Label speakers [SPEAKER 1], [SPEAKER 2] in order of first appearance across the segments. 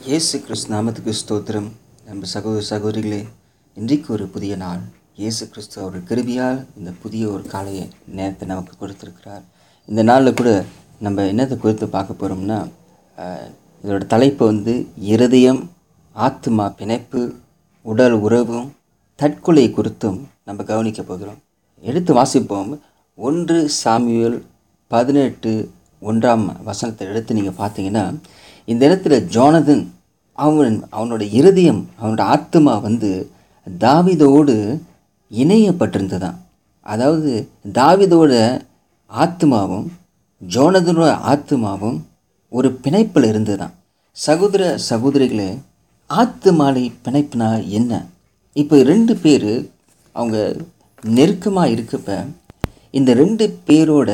[SPEAKER 1] இயேசு கிறிஸ்து நாமத்துக்கு ஸ்தோத்திரம் நம்ம சகோதர சகோதரிகளே இன்றைக்கு ஒரு புதிய நாள் இயேசு கிறிஸ்து அவர் கிருபியால் இந்த புதிய ஒரு காலையை நேரத்தை நமக்கு கொடுத்துருக்கிறார் இந்த நாளில் கூட நம்ம என்னத்தை குறித்து பார்க்க போகிறோம்னா ஆஹ், இதோட தலைப்பு வந்து இருதயம் ஆத்மா பிணைப்பு உடல் உறவும் தற்கொலை குறித்தும் நம்ம கவனிக்க போகிறோம் எடுத்து வாசிப்போம் ஒன்று சாமுவேல் பதினெட்டு ஒன்றாம் வசனத்தை எடுத்து நீங்கள் பார்த்தீங்கன்னா இந்த இடத்துல ஜோனதன் அவன் அவனோட இருதயம் அவனோட ஆத்மா வந்து தாவீதோடு இணையப்பட்டிருந்ததாம் அதாவது தாவீதோட ஆத்மாவும் ஜோனதனோட ஆத்மாவும் ஒரு பிணைப்பில் இருந்ததாம் சகோதர சகோதரிகளே ஆத்துமாலை பிணைப்புனா என்ன இப்போ ரெண்டு பேர் அவங்க நெருக்கமாக இருக்கப்ப இந்த ரெண்டு பேரோட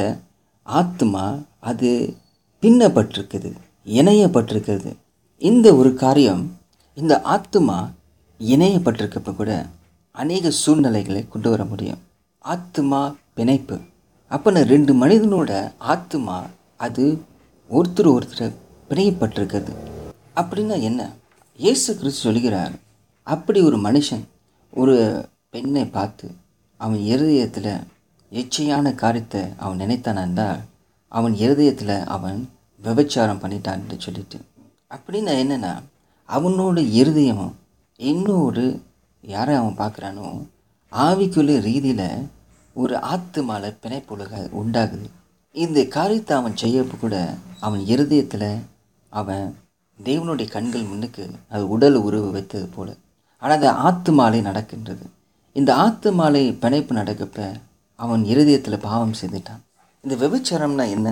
[SPEAKER 1] ஆத்மா அது பின்னப்பட்டிருக்குது இணையப்பட்டிருக்குது இந்த ஒரு காரியம் இந்த ஆத்மா இணையப்பட்டிருக்கப்ப கூட அநேக சூழ்நிலைகளை கொண்டு வர முடியும் ஆத்மா பிணைப்பு அப்போனா ரெண்டு மனிதனோட ஆத்மா அது ஒருத்தர் ஒருத்தர் பிணையப்பட்டிருக்கிறது அப்படின்னா என்ன இயேசு கிறிஸ்து சொல்கிறார் அப்படி ஒரு மனுஷன் ஒரு பெண்ணை பார்த்து அவன் இருதயத்தில் எச்சையான காரியத்தை அவன் நினைத்தான் என்றால் அவன் இருதயத்தில் அவன் விபச்சாரம் பண்ணிட்டான்னு சொல்லிட்டு அப்படின்னா என்னென்னா அவனோட இருதயமும் இன்னொரு யாரை அவன் பார்க்குறானோ ஆவிக்குள்ள ரீதியில் ஒரு ஆத்துமால பிணைப்புலக உண்டாகுது இந்த காரியத்தை அவன் செய்யப்போ கூட அவன் இருதயத்தில் அவன் தேவனுடைய கண்கள் முன்னுக்கு அது உடல் உருவு வைத்தது போல ஆனால் அது ஆத்துமாலை நடக்கின்றது இந்த ஆத்துமாலை பிணைப்பு நடக்கப்ப அவன் இருதயத்தில் பாவம் செய்துட்டான் இந்த விபச்சாரம்னா என்ன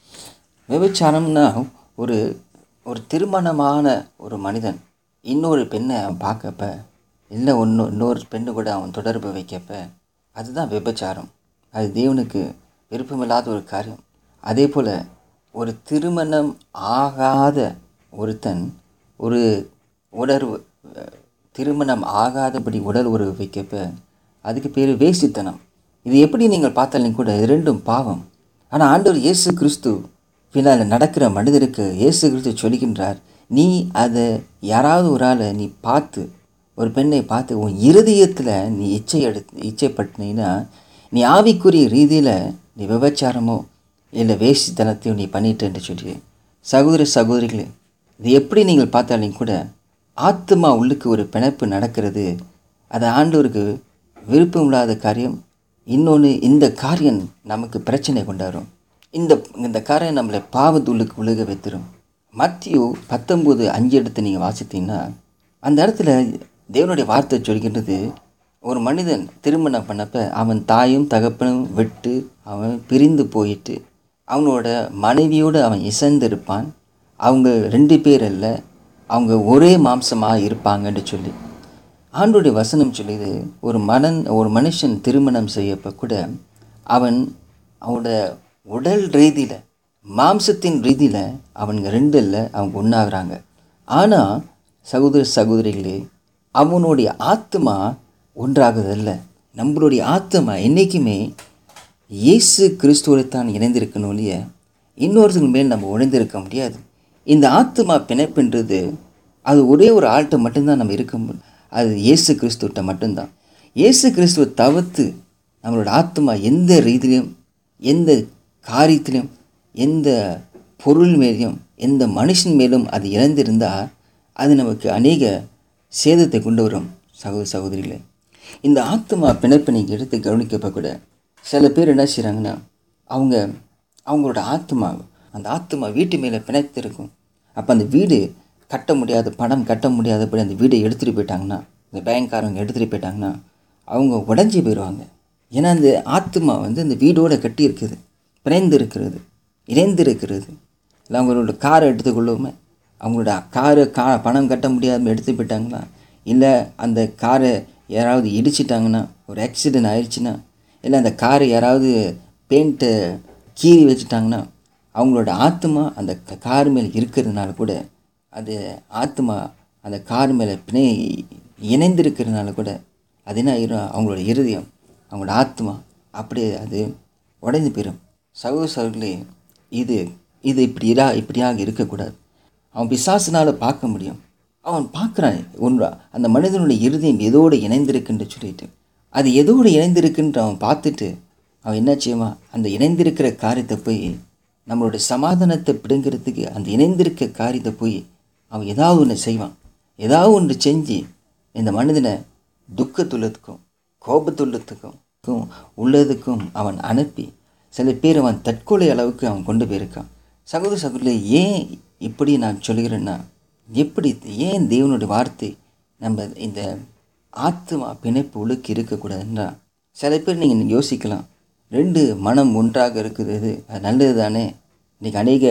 [SPEAKER 1] விபச்சாரம்னா ஒரு ஒரு திருமணமான ஒரு மனிதன் இன்னொரு பெண்ணை அவன் பார்க்கப்ப இல்லை ஒன்று இன்னொரு பெண்ணு கூட அவன் தொடர்பு வைக்கப்ப அதுதான் விபச்சாரம் அது தேவனுக்கு விருப்பமில்லாத ஒரு காரியம் அதே போல் ஒரு திருமணம் ஆகாத ஒருத்தன் ஒரு உணர்வு அஹ், திருமணம் ஆகாதபடி உடல் உறவு வைக்கப்ப அதுக்கு பேர் வேசித்தனம் இது எப்படி நீங்கள் பார்த்தாலும் கூட இது ரெண்டும் பாவம் ஆனால் ஆண்டவர் இயேசு கிறிஸ்து பின்னால் நடக்கிற மனிதருக்கு இயேசு கிறிஸ்து சொல்கின்றார் நீ அதை யாராவது ஒரு ஆளை நீ பார்த்து ஒரு பெண்ணை பார்த்து உன் இருதயத்தில் நீ இச்சை எடுத்து இச்சைப்பட்டினீன்னா நீ ஆவிக்குரிய ரீதியில் நீ விபச்சாரமோ இல்லை வேசித்தனத்தையும் நீ பண்ணிட்டேன்னு சொல்லி சகோதர சகோதரிகளே இது எப்படி நீங்கள் பார்த்தாலும் கூட ஆத்மா உள்ளுக்கு ஒரு பிணைப்பு நடக்கிறது அது ஆண்டவருக்கு விருப்பம் இல்லாத காரியம் இன்னொன்று இந்த காரியம் நமக்கு பிரச்சனை கொண்டாடும் இந்த இந்த காரியம் நம்மளை பாவத்துள்ளுக்கு விழுக வைத்திரும் மத்தியு பத்தொம்போது அஞ்சு எடுத்து நீங்கள் வாசித்தீங்கன்னா அந்த இடத்துல தேவனுடைய வார்த்தை சொல்கின்றது ஒரு மனிதன் திருமணம் பண்ணப்ப அவன் தாயும் தகப்பனும் விட்டு அவன் பிரிந்து போயிட்டு அவனோட மனைவியோடு அவன் இசைந்திருப்பான் அவங்க ரெண்டு பேர் அல்ல அவங்க ஒரே மாம்சமாக இருப்பாங்கன்னு சொல்லி ஆண்டுடைய வசனம் சொல்லுது ஒரு மனன் ஒரு மனுஷன் திருமணம் செய்யப்ப கூட அவன் அவனோட உடல் ரீதியில் மாம்சத்தின் ரீதியில் அவனுங்க ரெண்டு இல்லை அவங்க ஒன்றாகிறாங்க ஆனால் சகோதர சகோதரிகளே அவனுடைய ஆத்மா ஒன்றாகுதல்ல நம்மளுடைய ஆத்மா என்றைக்குமே இயேசு கிறிஸ்துவோடு தான் இணைந்திருக்கணும் ஒழிய இன்னொருத்தங்க மேல் நம்ம இணைந்திருக்க முடியாது இந்த ஆத்மா பிணைப்புன்றது அது ஒரே ஒரு ஆள்கிட்ட மட்டும்தான் நம்ம இருக்க முடியும் அது இயேசு கிறிஸ்துவிட்ட மட்டும்தான் இயேசு கிறிஸ்துவை தவிர்த்து நம்மளோட ஆத்மா எந்த ரீதியிலும் எந்த காரியத்திலும் எந்த பொருள் மேலேயும் எந்த மனுஷன் மேலும் அது இழந்திருந்தால் அது நமக்கு அநேக சேதத்தை கொண்டு வரும் சகோதர சகோதரிகளே இந்த ஆத்மா பிணைப்பை நீங்கள் எடுத்து கவனிக்கப்ப கூட சில பேர் என்ன செய்கிறாங்கன்னா அவங்க அவங்களோட ஆத்மா அந்த ஆத்மா வீட்டு மேலே பிணைத்து இருக்கும் அப்போ அந்த வீடு கட்ட முடியாத பணம் கட்ட முடியாதபடி அந்த வீடை எடுத்துகிட்டு போயிட்டாங்கன்னா இந்த பேங்க்காரங்க எடுத்துகிட்டு போயிட்டாங்கன்னா அவங்க உடஞ்சி போயிடுவாங்க ஏன்னா அந்த ஆத்மா வந்து அந்த வீடோட கட்டி இருக்குது பிணைந்து இருக்கிறது இணைந்து இருக்கிறது இல்லை அவங்களோட காரை எடுத்துக்கொள்ளுமே அவங்களோட காரு கா பணம் கட்ட முடியாம எடுத்து போயிட்டாங்கன்னா இல்லை அந்த காரை யாராவது இடிச்சிட்டாங்கன்னா ஒரு ஆக்சிடென்ட் ஆயிடுச்சுன்னா இல்லை அந்த காரை யாராவது பெயிண்ட்டை கீறி வச்சுட்டாங்கன்னா அவங்களோட ஆத்மா அந்த க- கார் மேலே இருக்கிறதுனால கூட அது ஆத்மா அந்த கார் மேலே பிணை இணைந்திருக்கிறதுனால கூட அது என்ன ஆயிரும் அவங்களோட இருதயம் அவங்களோட ஆத்மா அப்படியே அது உடைந்து போயிடும் சகோதர சகோதரர்களே இது இது இப்படி இடா இப்படியாக இருக்கக்கூடாது அவன் பிசாசினால் பார்க்க முடியும் அவன் பார்க்குறான் ஒன்று அந்த மனிதனுடைய இருதயம் எதோடு இணைந்திருக்குன்னு சொல்லிட்டு அது எதோடு இணைந்திருக்குன்ற அவன் பார்த்துட்டு அவன் என்ன செய்வான் அந்த இணைந்திருக்கிற காரியத்தை போய் நம்மளுடைய சமாதானத்தை பிடுங்கிறதுக்கு அந்த இணைந்திருக்க காரியத்தை போய் அவன் ஏதாவது ஒன்று செய்வான் ஏதாவது ஒன்று செஞ்சு இந்த மனிதனை துக்கத்துள்ளதுக்கும் கோபத்துள்ளதுக்கும் உள்ளதுக்கும் அவன் அனுப்பி சில பேர் அவன் தற்கொலை அளவுக்கு அவன் கொண்டு போயிருக்கான் சகோதர சகோதரி ஏன் இப்படி நான் சொல்கிறேன்னா எப்படி ஏன் தேவனுடைய வார்த்தை நம்ம இந்த ஆத்மா பிணைப்பு உழுக்கு இருக்கக்கூடாதுன்றா சில பேர் நீங்கள் யோசிக்கலாம் ரெண்டு மனம் ஒன்றாக இருக்கிறது அது நல்லது தானே இன்றைக்கி அநேக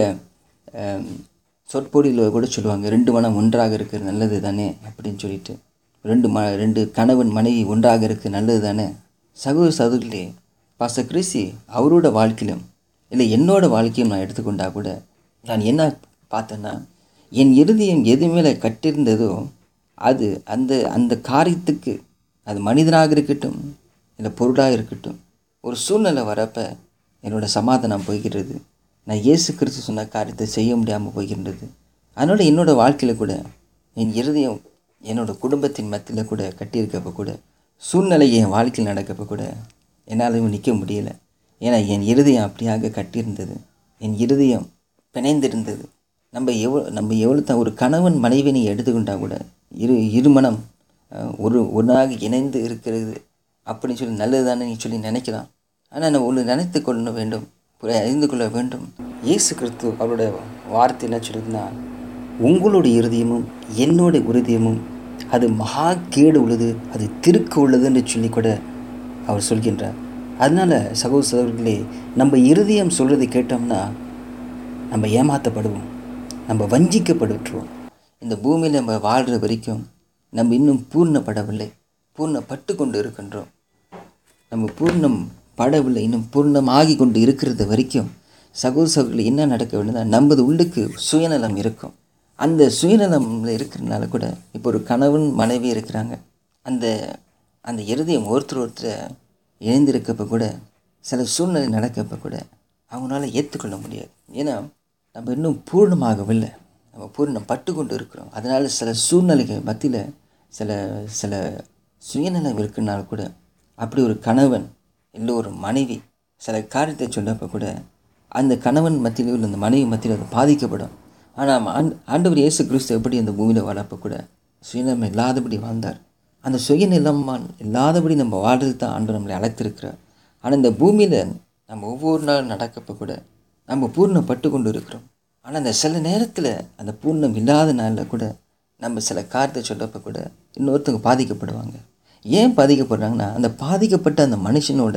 [SPEAKER 1] சொற்பொழியில் கூட சொல்லுவாங்க ரெண்டு மனம் ஒன்றாக இருக்கிறது நல்லது தானே அப்படின்னு சொல்லிட்டு ரெண்டு ம ரெண்டு கணவன் மனைவி ஒன்றாக இருக்குது நல்லது தானே சகோதர சகோதரிலே பாச கிறிஸ்தி அவரோட வாழ்க்கையிலும் இல்லை என்னோட வாழ்க்கையும் நான் எடுத்துக்கொண்டா கூட நான் என்ன பார்த்தேன்னா என் இருதயம் எது மேலே கட்டிருந்ததோ அது அந்த அந்த காரியத்துக்கு அது மனிதனாக இருக்கட்டும் இல்லை பொருளாக இருக்கட்டும் ஒரு சூழ்நிலை வரப்போ என்னோடய சமாதானம் போய்கிறது நான் இயேசு கிறிஸ்து சொன்ன காரியத்தை செய்ய முடியாமல் போகின்றது அதனால் என்னோடய வாழ்க்கையில் கூட என் இருதயம் என்னோடய குடும்பத்தின் மத்தியில் கூட கட்டியிருக்கப்போ கூட சூழ்நிலை என் வாழ்க்கையில் நடக்கப்போ கூட என்னாலையும் நிற்க முடியலை ஏன்னா என் இருதயம் அப்படியாக கட்டியிருந்தது என் இருதயம் பிணைந்திருந்தது நம்ம எவ்வளோ நம்ம எவ்வளோ தான் ஒரு கணவன் மனைவினை எடுத்துக்கிட்டால் கூட இரு இருமணம் ஒரு ஒன்றாக இணைந்து இருக்கிறது அப்படின்னு சொல்லி நல்லது தானே நீ சொல்லி நினைக்கலாம் ஆனால் நான் ஒன்று நினைத்து கொள்ள வேண்டும் புரிய அறிந்து கொள்ள வேண்டும் இயேசு கிறிஸ்து அவரோட வார்த்தை என்ன சொல்லுதுன்னா உங்களுடைய இருதயமும் என்னுடைய இருதயமும் அது மகா கேடு உள்ளது அது திருக்கு உள்ளதுன்னு சொல்லி கூட அவர் சொல்கின்றார் அதனால் சகோதர சகோதரர்களே நம்ம இருதயம் சொல்கிறதை கேட்டோம்னா நம்ம ஏமாற்றப்படுவோம் நம்ம வஞ்சிக்கப்பட்டுருவோம் இந்த பூமியில் நம்ம வாழ்கிற வரைக்கும் நம்ம இன்னும் பூர்ணப்படவில்லை பூர்ணப்பட்டு கொண்டு இருக்கின்றோம் நம்ம பூர்ணம் படவில்லை இன்னும் பூர்ணமாகி கொண்டு இருக்கிறது வரைக்கும் சகோதர சகோதரி என்ன நடக்க வேண்டும்னா நமது உள்ளுக்கு சுயநலம் இருக்கும் அந்த சுயநலமில் இருக்கிறதுனால கூட இப்போ ஒரு கணவன் மனைவி இருக்கிறாங்க அந்த அந்த இருதயம் ஒருத்தர் ஒருத்தர் இணைந்திருக்கப்போ கூட சில சூழ்நிலை நடக்கப்போ கூட அவங்களால ஏற்றுக்கொள்ள முடியாது ஏன்னா நம்ம இன்னும் பூர்ணமாகவில்லை நம்ம பூர்ணம் பட்டு கொண்டு இருக்கிறோம் அதனால் சில சூழ்நிலைகள் மத்தியில் சில சில சுயநலம் இருக்குனால கூட அப்படி ஒரு கணவன் இல்லை ஒரு மனைவி சில காரியத்தை சொன்னப்போ கூட அந்த கணவன் மத்தியிலோ இல்லை அந்த மனைவி மத்தியில் அது பாதிக்கப்படும் ஆனால் ஆண்டு ஆண்டவர் இயேசு கிறிஸ்து எப்படி அந்த பூமியில் வாழப்போ கூட சுயநலம் இல்லாதபடி வாழ்ந்தார் அந்த சுயநிலமான் இல்லாதபடி நம்ம வாழ்றது தான் ஆண்டு நம்மளை அழைத்திருக்கிறார் ஆனால் இந்த பூமியில் நம்ம ஒவ்வொரு நாளும் நடக்கப்போ கூட நம்ம பூர்ணப்பட்டு கொண்டு இருக்கிறோம் ஆனால் அந்த சில நேரத்தில் அந்த பூர்ணம் இல்லாத நாளில் கூட நம்ம சில காரியத்தை சொல்லப்போ கூட இன்னொருத்தவங்க பாதிக்கப்படுவாங்க ஏன் பாதிக்கப்படுறாங்கன்னா அந்த பாதிக்கப்பட்ட அந்த மனுஷனோட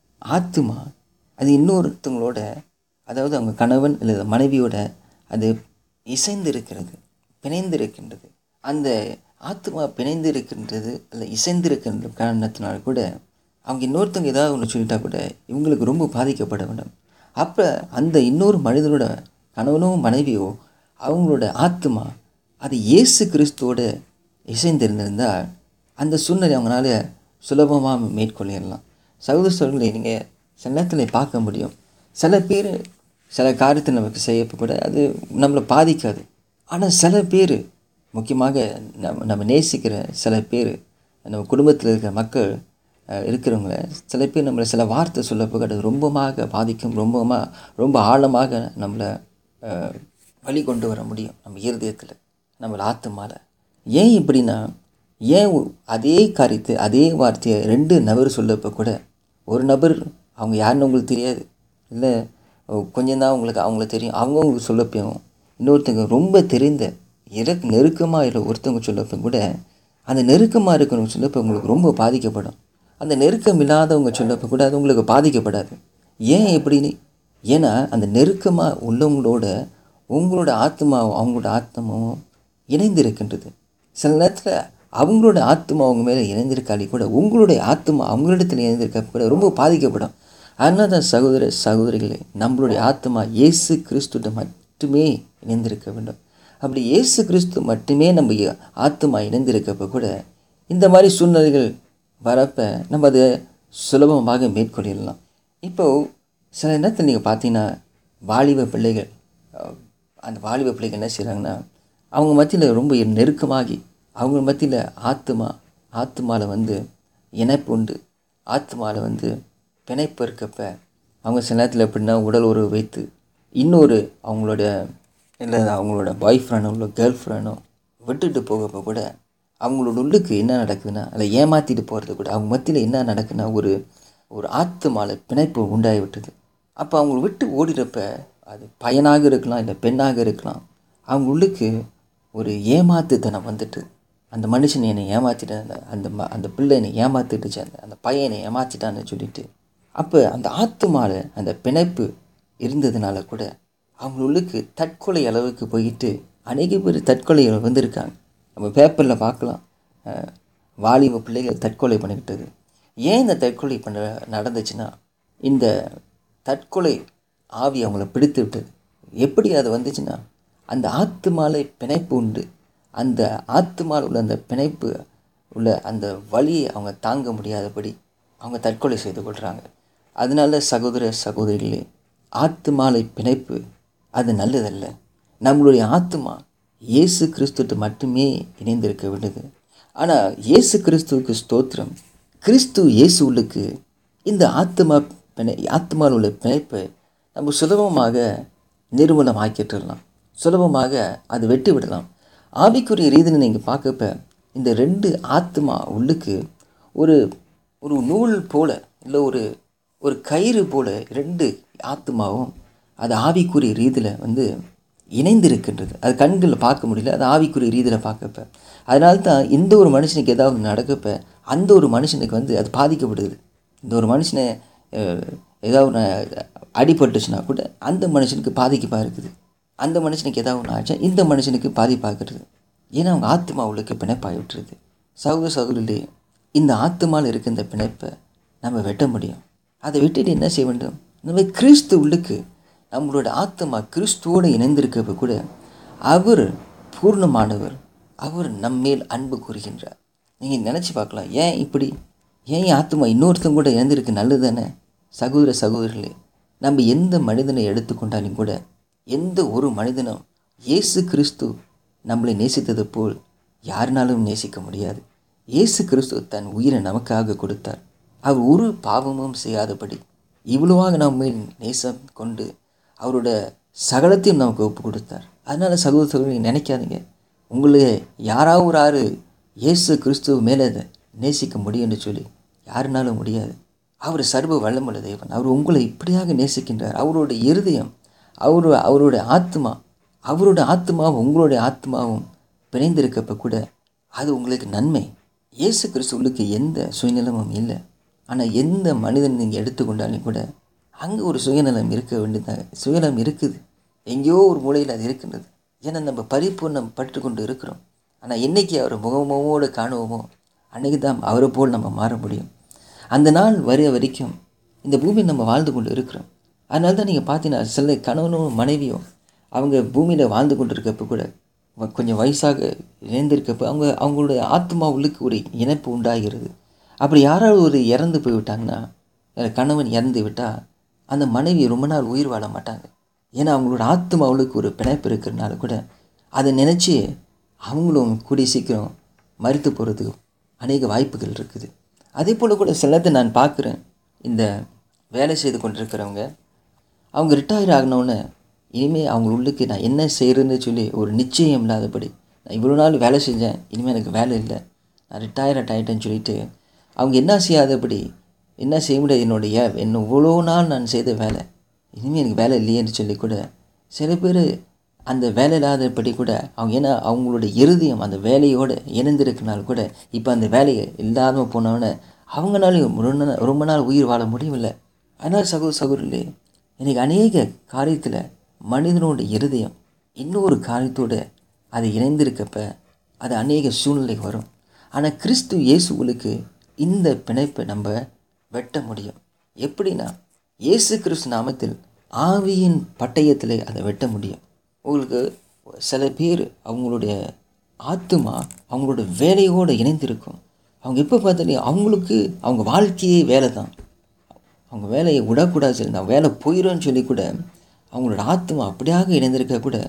[SPEAKER 1] ஆத்மா அது இன்னொருத்தவங்களோட அதாவது அவங்க கணவன் இல்லை மனைவியோட அது இசைந்து இருக்கிறது பிணைந்து இருக்கின்றது அந்த ஆத்மா பிணைந்து இருக்கின்றது இல்லை இசைந்து இருக்கின்ற காரணத்தினால கூட அவங்க இன்னொருத்தவங்க ஏதாவது ஒன்று சொல்லிட்டா கூட இவங்களுக்கு ரொம்ப பாதிக்கப்பட வேண்டும் அப்போ அந்த இன்னொரு மனிதனோட கணவனோ மனைவியோ அவங்களோட ஆத்மா அது இயேசு கிறிஸ்துவோட இசைந்திருந்திருந்தால் அந்த சூழ்நிலை அவங்களால சுலபமாக மேற்கொள்ளிடலாம் சகோதர சகோதரர்களை நீங்கள் சில நேரத்தில் பார்க்க முடியும் சில பேர் சில காரியத்தை நமக்கு செய்யப்போ கூட அது நம்மளை பாதிக்காது ஆனால் சில பேர் முக்கியமாக நம்ம நம்ம நேசிக்கிற சில பேர் நம்ம குடும்பத்தில் இருக்கிற மக்கள் அஹ், இருக்கிறவங்கள சில பேர் நம்மளை சில வார்த்தை சொல்லப்போ அது ரொம்பமாக பாதிக்கும் ரொம்பமாக ரொம்ப ஆழமாக நம்மளை அஹ், வழி கொண்டு வர முடியும் நம்ம இருதயத்தில் நம்ம ஆத்துமால ஏன் இப்படின்னா ஏன் ஒ- அதே காரியத்தை அதே வார்த்தையை ரெண்டு நபர் சொல்லப்போ கூட ஒரு நபர் அவங்க யாருன்னு உங்களுக்கு தெரியாது இல்லை கொஞ்சம் தான் உங்களுக்கு அவங்கள தெரியும் அவங்க உங்களுக்கு சொல்லப்போயும் இன்னொருத்தங்க ரொம்ப தெரிந்த இறக்கு நெருக்கமாக இல்லை ஒருத்தவங்க சொல்லப்போ கூட அந்த நெருக்கமாக இருக்கிறவங்க சொல்லப்போ உங்களுக்கு ரொம்ப பாதிக்கப்படும் அந்த நெருக்கம் இல்லாதவங்க சொல்லப்போ கூட அது உங்களுக்கு பாதிக்கப்படாது ஏன் எப்படின்னு ஏன்னா அந்த நெருக்கமாக உள்ளவங்களோட உங்களோட ஆத்மாவும் அவங்களோட ஆத்மாவும் இணைந்து இருக்கின்றது சில நேரத்தில் அவங்களோட ஆத்மா அவங்க மேலே இணைந்திருக்காளி கூட உங்களுடைய ஆத்மா அவங்களிடத்தில் இணைந்திருக்க கூட ரொம்ப பாதிக்கப்படும் அதனால தான் சகோதர சகோதரிகளே நம்மளுடைய ஆத்மா இயேசு கிறிஸ்துட்ட மட்டுமே இணைந்திருக்க வேண்டும் அப்படி இயேசு கிறிஸ்து மட்டுமே நம்ம இ- ஆத்மா இணைந்திருக்கப்ப கூட இந்த மாதிரி சூழ்நிலைகள் வரப்ப நம்ம அதை சுலபமாக மேற்கொள்ளிடலாம் இப்போது சில நேரத்தில் நீங்கள் பார்த்தீங்கன்னா வாலிப பிள்ளைகள் அஹ், அந்த வாலிப பிள்ளைகள் என்ன செய்கிறாங்கன்னா அவங்க மத்தியில் ரொம்ப நெருக்கமாகி அவங்க மத்தியில் ஆத்மா ஆத்மாவில் வந்து இணைப்பு உண்டு ஆத்மாவில் வந்து பிணைப்பு இருக்கப்ப அவங்க சில நேரத்தில் எப்படின்னா உடல் உறவு வைத்து இன்னொரு அவங்களோட இல்லை அவங்களோட பாய் ஃப்ரெண்டோ இல்லை கேர்ள் ஃப்ரெண்டோ விட்டுட்டு போகப்போ கூட அவங்களோட உள்ளுக்கு என்ன நடக்குதுன்னா அதை ஏமாற்றிட்டு போகிறது கூட அவங்க மத்தியில் என்ன நடக்குதுன்னா ஒரு ஒரு ஆத்மாவில் பிணைப்பு உண்டாகி விட்டது அப்போ அவங்கள விட்டு ஓடிறப்ப அது பையனாக இருக்கலாம் இல்லை பெண்ணாக இருக்கலாம் அவங்க உள்ளுக்கு ஒரு ஏமாத்துத்தனம் வந்துட்டு அந்த மனுஷன் என்னை ஏமாற்றிட்டேன் அந்த அந்த ம அந்த பிள்ளை என்னை ஏமாத்திட்டுச்சு அந்த அந்த பையன் என்னை ஏமாற்றிட்டான்னு சொல்லிட்டு அப்போ அந்த ஆத்மாவில் அந்த பிணைப்பு இருந்ததுனால கூட அவங்க உள்ளுக்கு தற்கொலை அளவுக்கு போயிட்டு அநேக பேர் தற்கொலை வந்திருக்காங்க நம்ம பேப்பரில் பார்க்கலாம் அஹ், வாலிப பிள்ளைகள் தற்கொலை பண்ணிக்கிட்டது ஏன் இந்த தற்கொலை பண்ண நடந்துச்சுன்னா இந்த தற்கொலை ஆவி அவங்கள பிடித்து விட்டது எப்படி அது வந்துச்சுன்னா அந்த ஆத்துமாலை பிணைப்பு உண்டு அந்த ஆத்துமாவில் உள்ள அந்த பிணைப்பு உள்ள அந்த வலியை அவங்க தாங்க முடியாதபடி அவங்க தற்கொலை செய்து கொள்கிறாங்க அதனால சகோதர சகோதரிகளே ஆத்துமாலை பிணைப்பு அது நல்லதல்ல நம்மளுடைய ஆத்துமா இயேசு கிறிஸ்துட்டு மட்டுமே இணைந்திருக்க வேண்டியது ஆனால் இயேசு கிறிஸ்துவுக்கு ஸ்தோத்திரம் கிறிஸ்து இயேசு உள்ளுக்கு இந்த ஆத்மா பிணை ஆத்மாவில் உள்ள பிணைப்பை நம்ம சுலபமாக நிறுவனம் ஆக்கிட்டுடலாம் சுலபமாக அது வெட்டி விடலாம் ஆவிக்குரிய ரீதியில் நீங்கள் பார்க்கப்ப இந்த ரெண்டு ஆத்மா உள்ளுக்கு ஒரு ஒரு நூல் போல இல்லை ஒரு ஒரு கயிறு போல ரெண்டு ஆத்மாவும் அது ஆவிக்குரிய ரீதியில் வந்து இணைந்திருக்கின்றது அது கண்களில் பார்க்க முடியல அது ஆவிக்குரிய ரீதியில் பார்க்கப்ப அதனால தான் இந்த ஒரு மனுஷனுக்கு ஏதாவது நடக்கப்ப அந்த ஒரு மனுஷனுக்கு வந்து அது பாதிக்கப்படுது இந்த ஒரு மனுஷனை அஹ், ஏதாவது ஒன்று அடிபட்டுச்சுன்னா கூட அந்த மனுஷனுக்கு பாதிக்கப்பாக இருக்குது அந்த மனுஷனுக்கு ஏதாவது ஒன்று ஆச்சா இந்த மனுஷனுக்கு பாதிப்பாகிறது ஏன்னா அவங்க ஆத்மா உள்ளுக்கு பிணைப்பாகி விட்டுருது சகோதர சகோதரிலே இந்த ஆத்மாவில் இருக்க இந்த பிணைப்பை நம்ம வெட்ட முடியும் அதை விட்டுட்டு என்ன செய்ய வேண்டும் நம்ம கிறிஸ்து உள்ளுக்கு நம்மளோட ஆத்மா கிறிஸ்துவோடு இணைந்திருக்கப்ப கூட அவர் பூர்ணமானவர் அவர் நம்மேல் அன்பு கூறுகின்றார் நீங்கள் நினச்சி பார்க்கலாம் ஏன் இப்படி ஏன் என் ஆத்மா இன்னொருத்தங்க கூட இணைந்திருக்கு நல்லது தானே சகோதர சகோதரிகளே நம்ம எந்த மனிதனை எடுத்துக்கொண்டாலும் கூட எந்த ஒரு மனிதனும் இயேசு கிறிஸ்து நம்மளை நேசித்தது போல் யாருனாலும் நேசிக்க முடியாது இயேசு கிறிஸ்து தன் உயிரை நமக்காக கொடுத்தார் அவர் ஒரு பாவமும் செய்யாதபடி இவ்வளவாக நம்ம மேல் நேசம் கொண்டு அவரோட சகலத்தையும் நமக்கு ஒப்பு கொடுத்தார் அதனால் சகோதர சகோதரி நினைக்காதீங்க உங்களை யாராவது ஒரு ஆறு இயேசு கிறிஸ்துவ மேலே நேசிக்க முடியும்னு சொல்லி யாருனாலும் முடியாது அவர் சர்வ வல்லமுள்ள தேவன் அவர் உங்களை இப்படியாக நேசிக்கின்றார் அவரோட இருதயம் அவரு அவரோட ஆத்மா அவரோட ஆத்மாவும் உங்களுடைய ஆத்மாவும் பிணைந்திருக்கப்ப கூட அது உங்களுக்கு நன்மை இயேசு கிறிஸ்துவுக்கு எந்த சுயநலமும் இல்லை ஆனால் எந்த மனிதன் நீங்கள் எடுத்துக்கொண்டாலும் கூட அங்கே ஒரு சுயநலம் இருக்க வேண்டியதாக சுயநலம் இருக்குது எங்கேயோ ஒரு மூலையில் அது இருக்கின்றது ஏன்னா நம்ம பரிபூர்ணம் பட்டு கொண்டு இருக்கிறோம் ஆனால் என்னைக்கு அவர் முகமுகமோடு காணுவோமோ அன்னைக்கு தான் அவரை போல் நம்ம மாற முடியும் அந்த நாள் வர வரைக்கும் இந்த பூமியில் நம்ம வாழ்ந்து கொண்டு இருக்கிறோம் அதனால தான் நீங்கள் பார்த்தீங்கன்னா சில கணவனும் மனைவியும் அவங்க பூமியில் வாழ்ந்து கொண்டு இருக்கப்போ கூட வ- கொஞ்சம் வயசாக இணைந்திருக்கப்போ அவங்க அவங்களுடைய ஆத்மா உள்ளுக்கு ஒரு இணைப்பு உண்டாகிறது அப்படி யாராவது ஒரு இறந்து போய்விட்டாங்கன்னா இல்லை கணவன் இறந்து விட்டால் அந்த மனைவி ரொம்ப நாள் உயிர் வாழ மாட்டாங்க ஏன்னா அவங்களோட ஆத்மா அவளுக்கு ஒரு பிணைப்பு இருக்கிறனால கூட அதை நினச்சி அவங்களும் கூடிய சீக்கிரம் மறித்து போகிறதுக்கு அநேக வாய்ப்புகள் இருக்குது அதே போல் கூட சிலதை நான் பார்க்குறேன் இந்த வேலை செய்து கொண்டிருக்கிறவங்க அவங்க ரிட்டையர் ஆகினோன்னே இனிமேல் அவங்க உள்ளுக்கு நான் என்ன செய்கிறேன்னு சொல்லி ஒரு நிச்சயம் இல்லாதபடி நான் இவ்வளோ நாள் வேலை செஞ்சேன் இனிமேல் எனக்கு வேலை இல்லை நான் ரிட்டையர் ஆகிட்டேன்னு சொல்லிட்டு அவங்க என்ன செய்யாதபடி என்ன செய்ய முடியாது என்னுடைய என்ன இவ்வளோ நாள் நான் செய்த வேலை இனிமேல் எனக்கு வேலை இல்லையேன்னு சொல்லி கூட சில பேர் அந்த வேலை இல்லாதபடி கூட அவங்க ஏன்னா அவங்களோட இருதயம் அந்த வேலையோடு இணைந்திருக்கனால கூட இப்போ அந்த வேலையை இல்லாமல் போனவொடனே அவங்களாலையும் ரொம்ப நாள் ரொம்ப நாள் உயிர் வாழ முடியவில்லை அதனால் சகோதர சகோதரிலே இன்னைக்கு அநேக காரியத்தில் மனிதனோட இருதயம் இன்னொரு காரியத்தோடு அது இணைந்திருக்கப்ப அது அநேக சூழ்நிலை வரும் ஆனால் கிறிஸ்து இயேசுவுக்கு இந்த பிணைப்பை நம்ம வெட்ட முடியும் எப்படின்னா இயேசு கிறிஸ்து நாமத்தில் ஆவியின் பட்டயத்தில் அதை வெட்ட முடியும் உங்களுக்கு சில பேர் அவங்களுடைய ஆத்துமா அவங்களோட வேலையோடு இணைந்திருக்கும் அவங்க எப்போ பார்த்தாலும் அவங்களுக்கு அவங்க வாழ்க்கையே வேலை தான் அவங்க வேலையை விடக்கூடாது சரி நான் வேலை போயிடும்னு சொல்லி கூட அவங்களோட ஆத்மா அப்படியாக இணைந்திருக்க கூட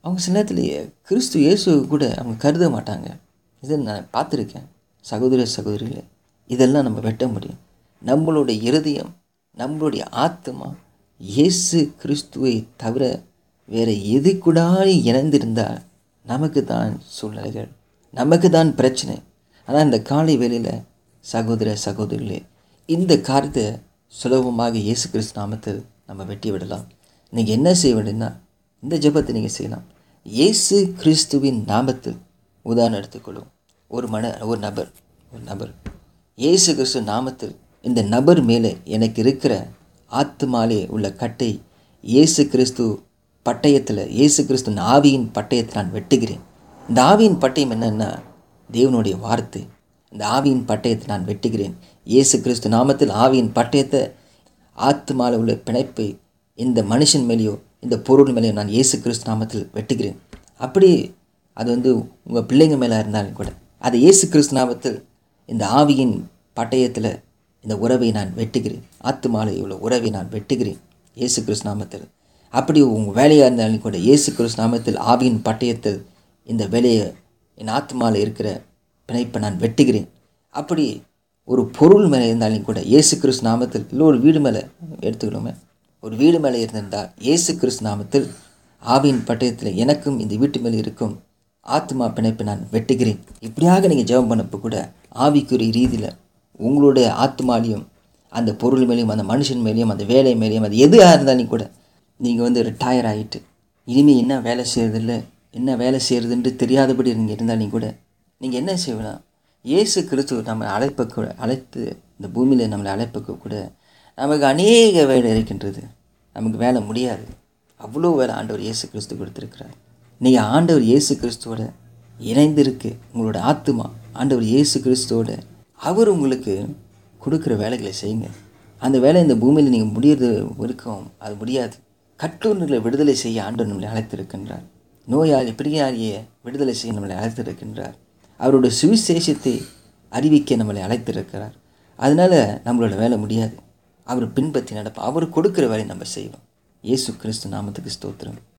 [SPEAKER 1] அவங்க சில நேரத்துலேயே கிறிஸ்து இயேசுவை கூட அவங்க கருத மாட்டாங்க இதை நான் பார்த்துருக்கேன் சகோதர சகோதரிகளே இதெல்லாம் நம்ம வெட்ட முடியும் நம்மளுடைய இருதயம் நம்மளுடைய ஆத்மா இயேசு கிறிஸ்துவை தவிர வேறு எது கூடாலும் இணைந்திருந்தால் நமக்கு தான் சூழ்நிலைகள் நமக்கு தான் பிரச்சனை ஆனால் இந்த காலை வேளையில் சகோதர சகோதரிகளே இந்த காரியத்தை சுலபமாக இயேசு கிறிஸ்து நாமத்தில் நம்ம வெட்டி விடலாம் நீங்கள் என்ன செய்ய வேண்டும்னா இந்த ஜெபத்தை நீங்கள் செய்யலாம் இயேசு கிறிஸ்துவின் நாமத்தில் உதாரணம் எடுத்துக்கொள்ளும் ஒரு மன ஒரு நபர் ஒரு நபர் இயேசு கிறிஸ்து நாமத்தில் இந்த நபர் மேலே எனக்கு இருக்கிற ஆத்துமாலே உள்ள கட்டை இயேசு கிறிஸ்து பட்டயத்தில் இயேசு கிறிஸ்து ஆவியின் பட்டயத்தை நான் வெட்டுகிறேன் இந்த ஆவியின் பட்டயம் என்னன்னா தேவனுடைய வார்த்தை இந்த ஆவியின் பட்டயத்தை நான் வெட்டுகிறேன் இயேசு கிறிஸ்து நாமத்தில் ஆவியின் பட்டயத்தை ஆத்துமாவில் உள்ள பிணைப்பை இந்த மனுஷன் மேலேயோ இந்த பொருள் மேலேயோ நான் இயேசு கிறிஸ்து நாமத்தில் வெட்டுகிறேன் அப்படி அது வந்து உங்கள் பிள்ளைங்க மேலே இருந்தாலும் கூட அது இயேசு கிறிஸ்து நாமத்தில் இந்த ஆவியின் பட்டயத்தில் இந்த உறவை நான் வெட்டுகிறேன் ஆத்துமாவில் உள்ள உறவை நான் வெட்டுகிறேன் இயேசு கிறிஸ்து நாமத்தில் அப்படி உங்கள் வேலையாக இருந்தாலும் கூட இயேசு கிறிஸ்து நாமத்தில் ஆவியின் பட்டயத்தில் இந்த வேலையை என் ஆத்மாவில் இருக்கிற பிணைப்பை நான் வெட்டுகிறேன் அப்படி ஒரு பொருள் மேலே இருந்தாலும் கூட இயேசு கிறிஸ்து நாமத்தில் இல்லை ஒரு வீடு மேலே எடுத்துக்கணுமே ஒரு வீடு மேலே இருந்திருந்தால் இயேசு கிறிஸ்து நாமத்தில் ஆவியின் பட்டயத்தில் எனக்கும் இந்த வீட்டு மேலே இருக்கும் ஆத்மா பிணைப்பை நான் வெட்டுகிறேன் இப்படியாக நீங்கள் ஜெபம் பண்ணப்போ கூட ஆவிக்குரிய ரீதியில் உங்களுடைய ஆத்மாலையும் அந்த பொருள் மேலேயும் அந்த மனுஷன் மேலேயும் அந்த வேலை மேலேயும் அது எதுவாக இருந்தாலும் கூட நீங்கள் வந்து ரிட்டையர் ஆகிட்டு இனிமேல் என்ன வேலை செய்கிறதில்ல என்ன வேலை செய்கிறதுன்ட்டு தெரியாதபடி நீங்கள் இருந்தாலும் கூட நீங்கள் என்ன செய்யலாம் இயேசு கிறிஸ்து நம்ம அழைப்ப கூட அழைத்து இந்த பூமியில் நம்மளை அழைப்பக்கு கூட நமக்கு அநேக வேலை இருக்கின்றது நமக்கு வேலை முடியாது அவ்வளோ வேலை ஆண்டவர் இயேசு கிறிஸ்து கொடுத்துருக்கிறார் நீங்கள் ஆண்டவர் இயேசு கிறிஸ்துவோட இணைந்திருக்கு உங்களோட ஆத்துமா ஆண்டவர் இயேசு கிறிஸ்துவோட அவர் உங்களுக்கு கொடுக்குற வேலைகளை செய்யுங்க அந்த வேலை இந்த பூமியில் நீங்கள் முடியறது இருக்கும் அது முடியாது கட்டூர்களை விடுதலை செய்ய ஆண்டவர் நம்மளை அழைத்திருக்கின்றார் நோயாளி பிரியாரியை விடுதலை செய்ய நம்மளை அழைத்திருக்கின்றார் அவருடைய சுவிசேஷத்தை அறிவிக்க நம்மளை அழைத்திருக்கிறார் அதனால் நம்மளோட வேலை முடியாது அவர் பின்பற்றி நடப்போம் அவர் கொடுக்குற வேலையை நம்ம செய்வோம் இயேசு கிறிஸ்து நாமத்துக்கு ஸ்தோத்திரம்